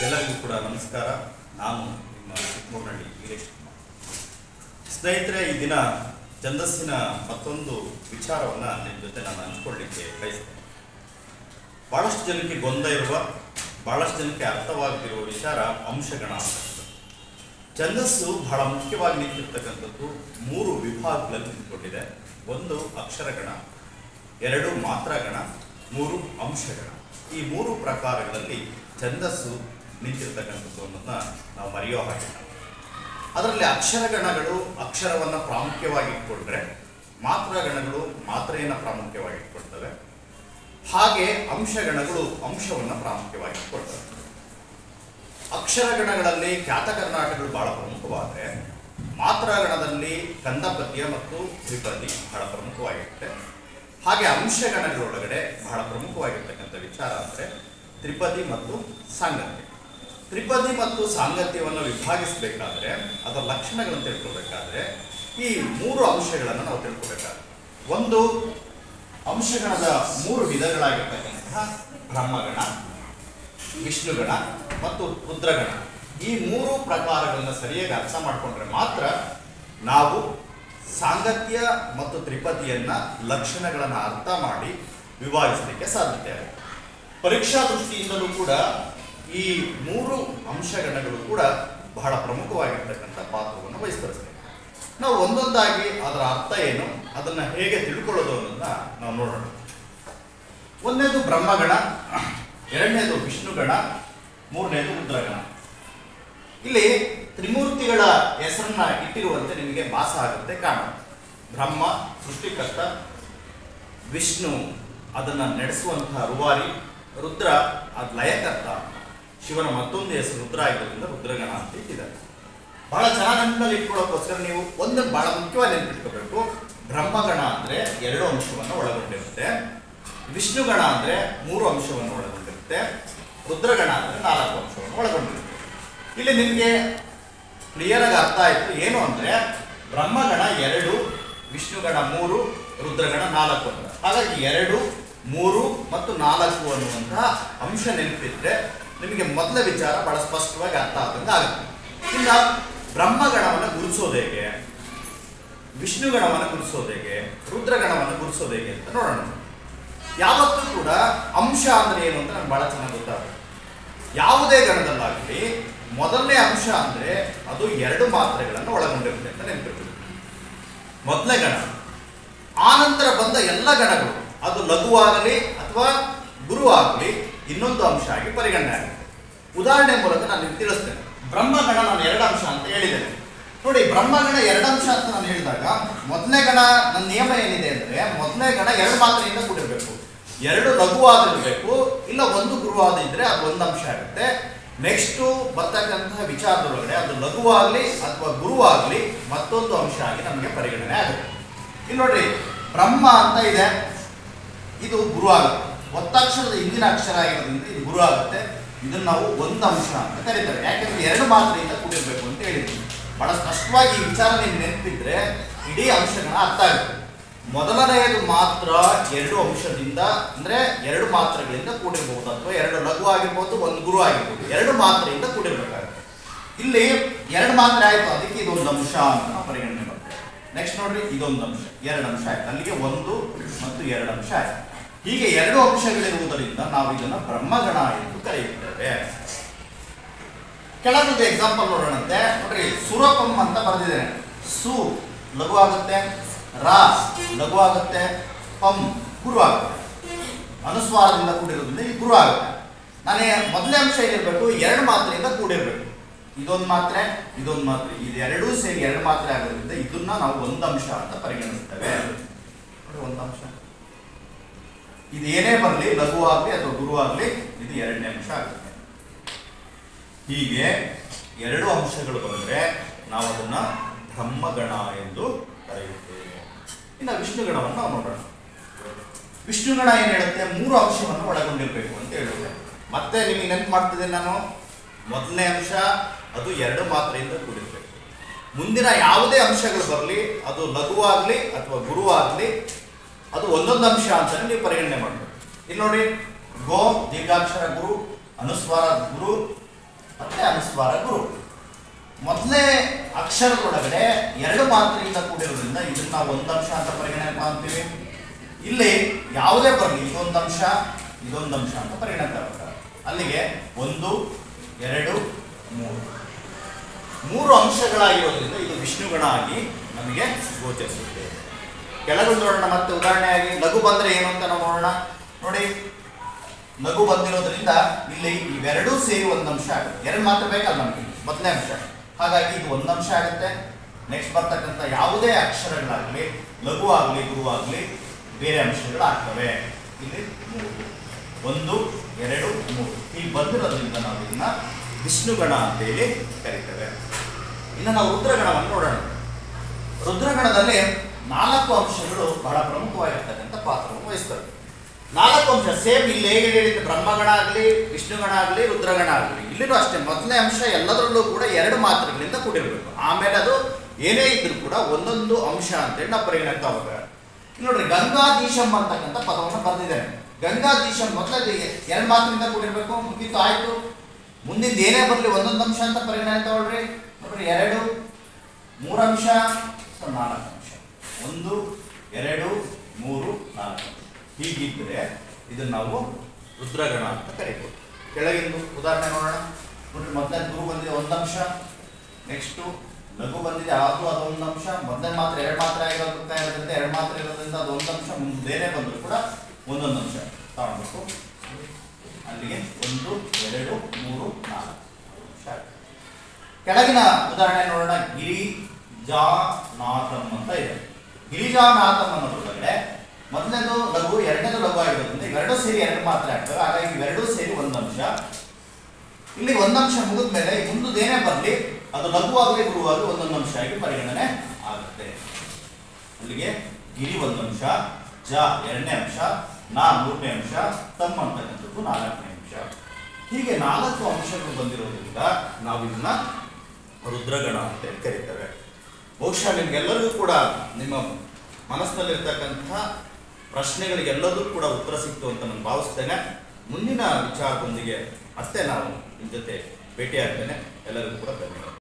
ಎಲ್ಲರಿಗೂ ಕೂಡ ನಮಸ್ಕಾರ ನಾನು ನಿಮ್ಮ ಚಿಕ್ಕಮೂರ್ನಹಳ್ಳಿ ವೀರೇಶ್ ಕುಮಾರ್ ಸ್ನೇಹಿತರೆ ಈ ದಿನ ಛಂದಸ್ಸಿನ ಮತ್ತೊಂದು ವಿಚಾರವನ್ನು ನಿಮ್ಮ ಜೊತೆ ನಾನು ಹಂಚ್ಕೊಳ್ಳಿಕ್ಕೆ ಬಯಸ್ತೇನೆ ಭಾಳಷ್ಟು ಜನಕ್ಕೆ ಗೊಂದಲ ಇರುವ ಭಾಳಷ್ಟು ಜನಕ್ಕೆ ಅರ್ಥವಾಗದಿರುವ ವಿಚಾರ ಅಂಶಗಣ ಅಂತಕ್ಕಂಥದ್ದು ಛಂದಸ್ಸು ಬಹಳ ಮುಖ್ಯವಾಗಿ ನಿಂತಿರ್ತಕ್ಕಂಥದ್ದು ಮೂರು ವಿಭಾಗಗಳಲ್ಲಿ ನಿಂತ್ಕೊಂಡಿದೆ ಒಂದು ಅಕ್ಷರಗಣ ಎರಡು ಮಾತ್ರಗಣ ಮೂರು ಅಂಶಗಣ ಈ ಮೂರು ಪ್ರಕಾರಗಳಲ್ಲಿ ಛಂದಸ್ಸು ನಿಂತಿರ್ತಕ್ಕಂಥದ್ದು ಅನ್ನೋದನ್ನ ನಾವು ಮರೆಯೋ ಹಾಗಿಲ್ಲ ಅದರಲ್ಲಿ ಅಕ್ಷರಗಣಗಳು ಅಕ್ಷರವನ್ನು ಪ್ರಾಮುಖ್ಯವಾಗಿ ಇಟ್ಕೊಂಡ್ರೆ ಮಾತ್ರಗಣಗಳು ಮಾತ್ರೆಯನ್ನು ಪ್ರಾಮುಖ್ಯವಾಗಿ ಇಟ್ಕೊಳ್ತವೆ ಹಾಗೆ ಅಂಶಗಣಗಳು ಅಂಶವನ್ನು ಪ್ರಾಮುಖ್ಯವಾಗಿ ಇಟ್ಕೊಳ್ತವೆ ಅಕ್ಷರಗಣಗಳಲ್ಲಿ ಖ್ಯಾತ ಕರ್ನಾಟಕಗಳು ಬಹಳ ಪ್ರಮುಖವಾದರೆ ಮಾತ್ರಗಣದಲ್ಲಿ ಕಂದಪದ್ಯ ಮತ್ತು ತ್ರಿಪದಿ ಬಹಳ ಪ್ರಮುಖವಾಗಿರುತ್ತೆ ಹಾಗೆ ಅಂಶಗಣಗಳೊಳಗಡೆ ಬಹಳ ಪ್ರಮುಖವಾಗಿರ್ತಕ್ಕಂಥ ವಿಚಾರ ಅಂದರೆ ತ್ರಿಪದಿ ಮತ್ತು ಸಾಂಗತ್ಯ ತ್ರಿಪದಿ ಮತ್ತು ಸಾಂಗತ್ಯವನ್ನು ವಿಭಾಗಿಸಬೇಕಾದ್ರೆ ಅದರ ಲಕ್ಷಣಗಳನ್ನು ತಿಳ್ಕೊಬೇಕಾದ್ರೆ ಈ ಮೂರು ಅಂಶಗಳನ್ನು ನಾವು ತಿಳ್ಕೊಬೇಕಾಗುತ್ತೆ ಒಂದು ಅಂಶಗಣದ ಮೂರು ವಿಧಗಳಾಗಿರ್ತಕ್ಕಂತಹ ಬ್ರಹ್ಮಗಣ ವಿಷ್ಣುಗಣ ಮತ್ತು ರುದ್ರಗಣ ಈ ಮೂರು ಪ್ರಕಾರಗಳನ್ನ ಸರಿಯಾಗಿ ಅರ್ಥ ಮಾಡಿಕೊಂಡ್ರೆ ಮಾತ್ರ ನಾವು ಸಾಂಗತ್ಯ ಮತ್ತು ತ್ರಿಪದಿಯನ್ನ ಲಕ್ಷಣಗಳನ್ನು ಅರ್ಥ ಮಾಡಿ ವಿಭಾಗಿಸಲಿಕ್ಕೆ ಸಾಧ್ಯತೆ ಆಗುತ್ತೆ ಪರೀಕ್ಷಾ ದೃಷ್ಟಿಯಿಂದಲೂ ಕೂಡ ಈ ಮೂರು ಅಂಶಗಣಗಳು ಕೂಡ ಬಹಳ ಪ್ರಮುಖವಾಗಿರ್ತಕ್ಕಂಥ ಪಾತ್ರವನ್ನು ವಹಿಸ್ತಾರೆ ನಾವು ಒಂದೊಂದಾಗಿ ಅದರ ಅರ್ಥ ಏನು ಅದನ್ನ ಹೇಗೆ ತಿಳ್ಕೊಳ್ಳೋದು ಅನ್ನೋದನ್ನ ನಾವು ನೋಡೋಣ ಒಂದನೇದು ಬ್ರಹ್ಮಗಣ ಎರಡನೇದು ವಿಷ್ಣುಗಣ ಮೂರನೇದು ರುದ್ರಗಣ ಇಲ್ಲಿ ತ್ರಿಮೂರ್ತಿಗಳ ಹೆಸರನ್ನ ಇಟ್ಟಿರುವಂತೆ ನಿಮಗೆ ಭಾಸ ಆಗುತ್ತೆ ಕಾರಣ ಬ್ರಹ್ಮ ಸೃಷ್ಟಿಕರ್ತ ವಿಷ್ಣು ಅದನ್ನ ನಡೆಸುವಂತಹ ರುವಾರಿ ರುದ್ರ ಅದು ಲಯಕರ್ತ ಶಿವನ ಮತ್ತೊಂದು ಹೆಸರು ರುದ್ರ ಆಗಿರೋದ್ರಿಂದ ರುದ್ರಗಣ ಅಂತ ಇಟ್ಟಿದ್ದಾರೆ ಬಹಳ ಚೆನ್ನಾಗಿ ನೆನಪಿನಲ್ಲಿ ಇಟ್ಕೊಳ್ಳೋಕ್ಕೋಸ್ಕರ ನೀವು ಒಂದು ಬಹಳ ಮುಖ್ಯವಾಗಿ ನೆನಪಿಟ್ಕೋಬೇಕು ಬ್ರಹ್ಮಗಣ ಅಂದ್ರೆ ಎರಡು ಅಂಶವನ್ನು ಒಳಗೊಂಡಿರುತ್ತೆ ವಿಷ್ಣುಗಣ ಅಂದ್ರೆ ಮೂರು ಅಂಶವನ್ನು ಒಳಗೊಂಡಿರುತ್ತೆ ರುದ್ರಗಣ ಅಂದ್ರೆ ನಾಲ್ಕು ಅಂಶವನ್ನು ಒಳಗೊಂಡಿರುತ್ತೆ ಇಲ್ಲಿ ನಿಮಗೆ ಕ್ಲಿಯರ್ ಆಗಿ ಅರ್ಥ ಆಯ್ತು ಏನು ಅಂದ್ರೆ ಬ್ರಹ್ಮಗಣ ಎರಡು ವಿಷ್ಣುಗಣ ಮೂರು ರುದ್ರಗಣ ನಾಲ್ಕು ಅಂತ ಹಾಗಾಗಿ ಎರಡು ಮೂರು ಮತ್ತು ನಾಲ್ಕು ಅನ್ನುವಂತಹ ಅಂಶ ನೆನಪಿದ್ರೆ ನಿಮಗೆ ಮೊದಲ ವಿಚಾರ ಬಹಳ ಸ್ಪಷ್ಟವಾಗಿ ಅರ್ಥ ಆದಂಗೆ ಆಗುತ್ತೆ ಇನ್ನ ಬ್ರಹ್ಮಗಣವನ್ನು ಗುರುತಿಸೋದು ಹೇಗೆ ವಿಷ್ಣುಗಣವನ್ನು ಗುರುತಿಸೋದು ಹೇಗೆ ರುದ್ರಗಣವನ್ನು ಗುರುತಿಸೋದು ಹೇಗೆ ಅಂತ ನೋಡೋಣ ಯಾವತ್ತೂ ಕೂಡ ಅಂಶ ಅಂದ್ರೆ ಏನು ಅಂತ ನಮ್ಗೆ ಬಹಳ ಚೆನ್ನಾಗಿ ಗೊತ್ತಾಗುತ್ತೆ ಯಾವುದೇ ಗಣದಲ್ಲಾಗಲಿ ಮೊದಲನೇ ಅಂಶ ಅಂದ್ರೆ ಅದು ಎರಡು ಮಾತ್ರೆಗಳನ್ನು ಒಳಗೊಂಡಿರುತ್ತೆ ಅಂತ ನೆನಪಿರ್ಬೇಕು ಮೊದಲನೇ ಗಣ ಆನಂತರ ಬಂದ ಎಲ್ಲ ಗಣಗಳು ಅದು ಲಘುವಾಗಲಿ ಅಥವಾ ಗುರುವಾಗಲಿ ಇನ್ನೊಂದು ಅಂಶ ಆಗಿ ಪರಿಗಣನೆ ಆಗುತ್ತೆ ಉದಾಹರಣೆ ಮೂಲಕ ನಾನು ನಿಮ್ಗೆ ತಿಳಿಸ್ತೇನೆ ಬ್ರಹ್ಮಗಣ ನಾನು ಎರಡು ಅಂಶ ಅಂತ ಹೇಳಿದ್ದೇನೆ ನೋಡಿ ಬ್ರಹ್ಮಗಣ ಎರಡು ಅಂಶ ಅಂತ ನಾನು ಹೇಳಿದಾಗ ಮೊದಲನೇ ಗಣ ನನ್ನ ನಿಯಮ ಏನಿದೆ ಅಂದ್ರೆ ಮೊದಲನೇ ಗಣ ಎರಡು ಮಾತ್ರೆಯಿಂದ ಕೂಡಿರ್ಬೇಕು ಎರಡು ಲಘುವಾದಿರಬೇಕು ಇಲ್ಲ ಒಂದು ಗುರುವಾದ ಇದ್ರೆ ಅದು ಒಂದು ಅಂಶ ಆಗುತ್ತೆ ನೆಕ್ಸ್ಟು ಬರ್ತಕ್ಕಂತಹ ವಿಚಾರದೊಳಗಡೆ ಅದು ಲಘುವಾಗಲಿ ಅಥವಾ ಗುರುವಾಗಲಿ ಮತ್ತೊಂದು ಅಂಶ ಆಗಿ ನಮಗೆ ಪರಿಗಣನೆ ಆಗುತ್ತೆ ಇಲ್ಲಿ ನೋಡ್ರಿ ಬ್ರಹ್ಮ ಅಂತ ಇದೆ ಇದು ಗುರು ಆಗುತ್ತೆ ಒತ್ತಕ್ಷರದ ಹಿಂದಿನ ಅಕ್ಷರ ಆಗಿರೋದ್ರಿಂದ ಇದು ಗುರು ಆಗುತ್ತೆ ಇದನ್ನ ನಾವು ಒಂದು ಅಂಶ ಅಂತ ಕರೀತಾರೆ ಯಾಕೆಂದ್ರೆ ಎರಡು ಮಾತ್ರೆಯಿಂದ ಕೂಡಿರ್ಬೇಕು ಅಂತ ಹೇಳಿದ್ವಿ ಬಹಳ ಸ್ಪಷ್ಟವಾಗಿ ಈ ವಿಚಾರ ನೀವು ನೆನಪಿದ್ರೆ ಇಡೀ ಅಂಶಗಳ ಅರ್ಥ ಆಗುತ್ತೆ ಮೊದಲನೆಯದು ಮಾತ್ರ ಎರಡು ಅಂಶದಿಂದ ಅಂದ್ರೆ ಎರಡು ಮಾತ್ರೆಗಳಿಂದ ಕೂಡಿರ್ಬಹುದು ಅಥವಾ ಎರಡು ಲಘು ಆಗಿರ್ಬೋದು ಒಂದು ಗುರು ಆಗಿರ್ಬೋದು ಎರಡು ಮಾತ್ರೆಯಿಂದ ಕೂಡಿರ್ಬೇಕಾಗುತ್ತೆ ಇಲ್ಲಿ ಎರಡು ಮಾತ್ರೆ ಆಯ್ತು ಅದಕ್ಕೆ ಇದೊಂದು ಅಂಶ ಅಂತ ನಾವು ಪರಿಗಣನೆ ಮಾಡ್ತೇವೆ ನೆಕ್ಸ್ಟ್ ನೋಡ್ರಿ ಇದೊಂದು ಅಂಶ ಎರಡು ಅಂಶ ಆಯ್ತು ಅಲ್ಲಿಗೆ ಒಂದು ಮತ್ತು ಎರಡು ಅಂಶ ಆಯ್ತು ಹೀಗೆ ಎರಡು ಅಂಶಗಳಿರುವುದರಿಂದ ನಾವು ಇದನ್ನ ಬ್ರಹ್ಮಗಣ ಎಂದು ಕರೆಯುತ್ತೇವೆ ಕೆಳಗೊಂದು ಎಕ್ಸಾಂಪಲ್ ನೋಡೋಣಂತೆ ನೋಡ್ರಿ ಸುರಪಂ ಅಂತ ಬರೆದಿದ್ದೇನೆ ಸು ಲಘು ಆಗುತ್ತೆ ರಾ ಲಘು ಆಗುತ್ತೆ ಪಂ ಗುರು ಆಗುತ್ತೆ ಅನುಸ್ವಾರದಿಂದ ಕೂಡಿರೋದ್ರಿಂದ ಇದು ಗುರು ಆಗುತ್ತೆ ನಾನೇ ಮೊದಲನೇ ಅಂಶ ಏನಿರಬೇಕು ಎರಡು ಮಾತ್ರೆಯಿಂದ ಕೂಡಿರ್ಬೇಕು ಇದೊಂದು ಮಾತ್ರೆ ಇದೊಂದು ಮಾತ್ರೆ ಇದು ಎರಡೂ ಸೇರಿ ಎರಡು ಮಾತ್ರೆ ಆಗೋದ್ರಿಂದ ಇದನ್ನ ನಾವು ಒಂದು ಅಂಶ ಅಂತ ಪರಿಗಣಿಸ್ತೇವೆ ನೋಡಿ ಒಂದು ಅಂಶ ಇದು ಏನೇ ಬರಲಿ ಲಘು ಆಗಲಿ ಅಥವಾ ಗುರು ಆಗಲಿ ಇದು ಎರಡನೇ ಅಂಶ ಆಗುತ್ತೆ ಹೀಗೆ ಎರಡು ಅಂಶಗಳು ಬಂದರೆ ನಾವು ಅದನ್ನ ಬ್ರಹ್ಮಗಣ ಎಂದು ಕರೆಯುತ್ತೇವೆ ಇನ್ನು ವಿಷ್ಣುಗಣವನ್ನು ನಾವು ನೋಡೋಣ ವಿಷ್ಣುಗಣ ಏನು ಹೇಳುತ್ತೆ ಮೂರು ಅಂಶವನ್ನು ಒಳಗೊಂಡಿರಬೇಕು ಅಂತ ಹೇಳುತ್ತೆ ಮತ್ತೆ ನಿಮಗೆ ನೆನಪು ಮಾಡ್ತಿದ್ದೆ ನಾನು ಮೊದಲನೇ ಅಂಶ ಅದು ಎರಡು ಮಾತ್ರೆಯಿಂದ ಕೂಡಿರ್ಬೇಕು ಮುಂದಿನ ಯಾವುದೇ ಅಂಶಗಳು ಬರಲಿ ಅದು ಲಘುವಾಗಲಿ ಅಥವಾ ಗುರುವಾಗಲಿ ಅದು ಒಂದೊಂದು ಅಂಶ ಅಂತಾನೆ ನೀವು ಪರಿಗಣನೆ ಮಾಡಬೇಕು ಇಲ್ಲಿ ನೋಡಿ ಗೋ ದೀರ್ಘಾಕ್ಷರ ಗುರು ಅನುಸ್ವಾರ ಗುರು ಮತ್ತೆ ಅನುಸ್ವಾರ ಗುರು ಮೊದಲನೇ ಅಕ್ಷರದೊಳಗಡೆ ಎರಡು ಮಾತ್ರೆಯಿಂದ ಕೂಡಿರೋದ್ರಿಂದ ಇದನ್ನ ನಾವು ಒಂದು ಅಂಶ ಅಂತ ಪರಿಗಣನೆ ಮಾಡ್ತೀವಿ ಇಲ್ಲಿ ಯಾವುದೇ ಬರಲಿ ಇದೊಂದು ಅಂಶ ಇದೊಂದು ಅಂಶ ಅಂತ ಪರಿಗಣನೆ ಮಾಡ್ತಾರೆ ಅಲ್ಲಿಗೆ ಒಂದು ಎರಡು ಮೂರು ಮೂರು ಅಂಶಗಳಾಗಿರೋದ್ರಿಂದ ಇದು ವಿಷ್ಣುಗಣ ಆಗಿ ನಮಗೆ ಗೋಚರಿಸುತ್ತೆ ಕೆಳಗೊಂದು ನೋಡೋಣ ಮತ್ತೆ ಉದಾಹರಣೆಯಾಗಿ ಲಘು ಬಂದ್ರೆ ಏನು ಅಂತ ನಾವು ನೋಡೋಣ ನೋಡಿ ಲಘು ಬಂದಿರೋದ್ರಿಂದ ಇಲ್ಲಿ ಇವೆರಡೂ ಸೇರಿ ಒಂದು ಅಂಶ ಆಗುತ್ತೆ ಎರಡು ಮಾತ್ರ ಬೇಕಲ್ಲ ನಮಗೆ ಮೊದಲನೇ ಅಂಶ ಹಾಗಾಗಿ ಇದು ಒಂದು ಅಂಶ ಆಗುತ್ತೆ ನೆಕ್ಸ್ಟ್ ಬರ್ತಕ್ಕಂಥ ಯಾವುದೇ ಅಕ್ಷರಗಳಾಗಲಿ ಲಘು ಆಗಲಿ ಗುರು ಆಗಲಿ ಬೇರೆ ಅಂಶಗಳಾಗ್ತವೆ ಇಲ್ಲಿ ಮೂರು ಒಂದು ಎರಡು ಮೂರು ಇಲ್ಲಿ ಬಂದಿರೋದ್ರಿಂದ ನಾವು ಇದನ್ನ ವಿಷ್ಣುಗಣ ಅಂತೇಳಿ ಕರಿತೇವೆ ಇನ್ನು ನಾವು ರುದ್ರಗಣವನ್ನು ನೋಡೋಣ ರುದ್ರಗಣದಲ್ಲಿ ನಾಲ್ಕು ಅಂಶಗಳು ಬಹಳ ಪ್ರಮುಖವಾಗಿರ್ತಕ್ಕಂಥ ಪಾತ್ರವನ್ನು ವಹಿಸ್ತವೆ ನಾಲ್ಕು ಅಂಶ ಸೇಮ್ ಇಲ್ಲಿ ಹೇಗೆ ಹೇಳಿದ್ದು ಬ್ರಹ್ಮಗಣ ಆಗಲಿ ವಿಷ್ಣುಗಣ ಆಗಲಿ ರುದ್ರಗಣ ಆಗಲಿ ಇಲ್ಲಿನೂ ಅಷ್ಟೇ ಮೊದಲನೇ ಅಂಶ ಎಲ್ಲದರಲ್ಲೂ ಕೂಡ ಎರಡು ಮಾತ್ರೆಗಳಿಂದ ಕೂಡಿರಬೇಕು ಆಮೇಲೆ ಅದು ಏನೇ ಇದ್ರೂ ಕೂಡ ಒಂದೊಂದು ಅಂಶ ಅಂತೇಳಿ ನಾವು ಪರಿಗಣಕ್ಕೆ ಹೋಗಬೇಕು ಇಲ್ಲಿ ನೋಡ್ರಿ ಗಂಗಾಧೀಶಂ ಅಂತಕ್ಕಂಥ ಪದವನ್ನು ಬರೆದಿದ್ದೇನೆ ಗಂಗಾಧೀಶಂ ಮೊದಲೇ ಎರಡು ಮಾತ್ರೆಯಿಂದ ಕೂಡಿರಬೇಕು ಮುಗಿತು ಆಯ್ತು ಮುಂದಿನ ಏನೇ ಬರಲಿ ಒಂದೊಂದು ಅಂಶ ಅಂತ ಪರಿಗಣನೆ ತಗೊಳ್ರಿ ನೋಡ್ರಿ ಎರಡು ಮೂರಂಶ ಸೊ ನಾಲ್ಕು ಅಂಶ ಒಂದು ಎರಡು ಮೂರು ನಾಲ್ಕು ಹೀಗಿದ್ದರೆ ಇದನ್ನ ನಾವು ರುದ್ರಗಣ ಅಂತ ಕರಿಬೋದು ಕೆಳಗಿಂದು ಉದಾಹರಣೆ ನೋಡೋಣ ನೋಡ್ರಿ ಮೊದಲನೇ ಗುರು ಬಂದಿದೆ ಒಂದು ಅಂಶ ನೆಕ್ಸ್ಟು ಲಘು ಬಂದಿದೆ ಅದು ಅದೊಂದು ಅಂಶ ಮೊದಲನೇ ಮಾತ್ರ ಎರಡು ಮಾತ್ರ ಆಗಿರೋದಕ್ಕೆ ಇರೋದ್ರಿಂದ ಎರಡು ಮಾತ್ರ ಇರೋದ್ರಿಂದ ಅದು ಒಂದು ಅಂಶ ಮುಂದೇನೆ ಬಂದರೂ ಕೂಡ ಒಂದೊಂದು ಅಂಶ ತಗೊಳ್ಬೇಕು ಅಲ್ಲಿಗೆ ಒಂದು ಎರಡು ಮೂರು ನಾಲ್ಕು ಅಂಶ ಆಯ್ತು. ಕೆಳಗಿನ ಉದಾಹರಣೆ ನೋಡೋಣ ಗಿರಿಜಾನಾಥಂ ಅಂತ ಇದೆ ಗಿರಿಜಾನಾಥಂ ಅನ್ನೋದ್ರೊಳಗಡೆ ಮೊದಲನೇದು ಲಘು ಎರಡನೇದು ಲಘು ಆಗಿರೋದ್ರಿಂದ ಇವೆರಡೂ ಸೇರಿ ಎರಡು ಮಾತ್ರ ಆಗ್ತವೆ ಹಾಗಾಗಿ ಇವೆರಡೂ ಸೇರಿ ಒಂದು ಅಂಶ ಇಲ್ಲಿ ಒಂದು ಅಂಶ ಮುಗಿದ ಮೇಲೆ ಮುಂದೇನೇ ಬರಲಿ ಅದು ಲಘುವಾಗಲಿ ಗುರುವಾಗಲಿ ಒಂದೊಂದು ಅಂಶ ಆಗಿ ಪರಿಗಣನೆ ಆಗುತ್ತೆ ಅಲ್ಲಿಗೆ ಗಿರಿ ಒಂದು ಅಂಶ ಜ ಎರಡನೇ ಅಂಶ ನಾ ಮೂರನೇ ಅಂಶ ತಮ್ಮ ಅಂತಕ್ಕಂಥದ್ದು ನಾಲ್ಕನೇ ಅಂಶ ಹೀಗೆ ನಾಲ್ಕು ಅಂಶಗಳು ಬಂದಿರೋದ್ರಿಂದ ನಾವು ಇದನ್ನ ರುದ್ರಗಣ ಅಂತ ಕರೀತೇವೆ ಬಹುಶಃ ನಿಮ್ಗೆಲ್ಲರಿಗೂ ಕೂಡ ನಿಮ್ಮ ಮನಸ್ಸಿನಲ್ಲಿರ್ತಕ್ಕಂಥ ಪ್ರಶ್ನೆಗಳಿಗೆಲ್ಲದೂ ಕೂಡ ಉತ್ತರ ಸಿಕ್ತು ಅಂತ ನಾನು ಭಾವಿಸ್ತೇನೆ ಮುಂದಿನ ವಿಚಾರದೊಂದಿಗೆ ಮತ್ತೆ ನಾವು ನಿಮ್ಮ ಜೊತೆ ಭೇಟಿಯಾಗ್ತೇನೆ ಎಲ್ಲರಿಗೂ ಕೂಡ ಧನ್ಯವಾದ